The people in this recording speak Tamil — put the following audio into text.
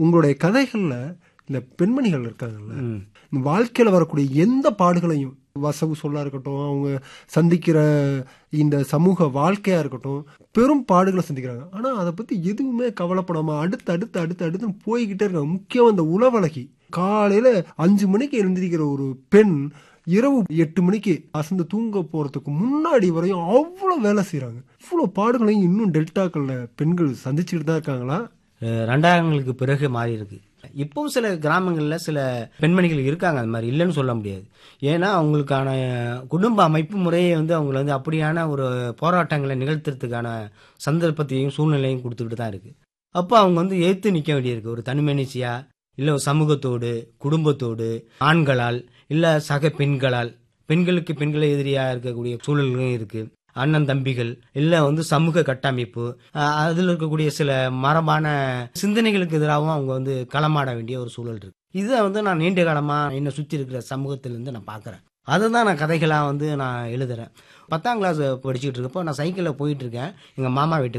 உங்களுடைய கதைகள்ல இந்த பெண்மணிகள் இருக்காங்கல்ல ம். இந்த வாழ்க்கையில வரக்கூடிய எந்த பாடுகளையும் வசவு சொல்லா இருக்கட்டும் அவங்க சந்திக்கிற இந்த சமூக வாழ்க்கையா இருக்கட்டும் பெரும் பாடுகளை சந்திக்கிறாங்க ஆனா அதை பத்தி எதுவுமே கவலைப்படாம அடுத்து அடுத்து அடுத்து அடுத்து போய்கிட்டே இருக்காங்க முக்கியம் அந்த உளவழகி காலையில அஞ்சு மணிக்கு எழுந்திருக்கிற ஒரு பெண் இரவு எட்டு மணிக்கு அசந்து தூங்க போறதுக்கு முன்னாடி வரையும் அவ்வளவு வேலை செய்றாங்க இவ்வளவு பாடுகளையும் இன்னும் டெல்டாக்கள்ல பெண்கள் சந்திச்சுட்டு தான் இருக்காங்களா அஹ் ரெண்டாயிரங்களுக்கு பிறகு மாறி இருக்கு இப்பவும் சில கிராமங்கள்ல சில பெண்மணிகள் இருக்காங்க அது மாதிரி இல்லைன்னு சொல்ல முடியாது ஏன்னா அவங்களுக்கான குடும்ப அமைப்பு முறையை வந்து அவங்கள வந்து அப்படியான ஒரு போராட்டங்களை நிகழ்த்துறதுக்கான சந்தர்ப்பத்தையும் சூழ்நிலையும் கொடுத்துக்கிட்டு தான் இருக்கு அப்போ அவங்க வந்து எதிர்த்து நிற்க வேண்டியிருக்கு ஒரு தனிமனுஷியா இல்லை ஒரு சமூகத்தோடு குடும்பத்தோடு ஆண்களால் இல்லை சக பெண்களால் பெண்களுக்கு பெண்களை எதிரியா இருக்கக்கூடிய சூழல்களும் இருக்கு அண்ணன் தம்பிகள் இல்ல வந்து சமூக கட்டமைப்பு அஹ் அதுல இருக்கக்கூடிய சில மரபான சிந்தனைகளுக்கு எதிராகவும் அவங்க வந்து களமாட வேண்டிய ஒரு சூழல் இருக்கு இதை வந்து நான் நீண்ட காலமா என்னை சுத்தி இருக்கிற சமூகத்திலிருந்து நான் பாக்குறேன் அதை தான் நான் கதைகளா வந்து நான் எழுதுறேன் பத்தாம் கிளாஸ் படிச்சுட்டு இருக்கப்போ நான் சைக்கிளில் போயிட்டு இருக்கேன் எங்க மாமா வீட்டுக்கு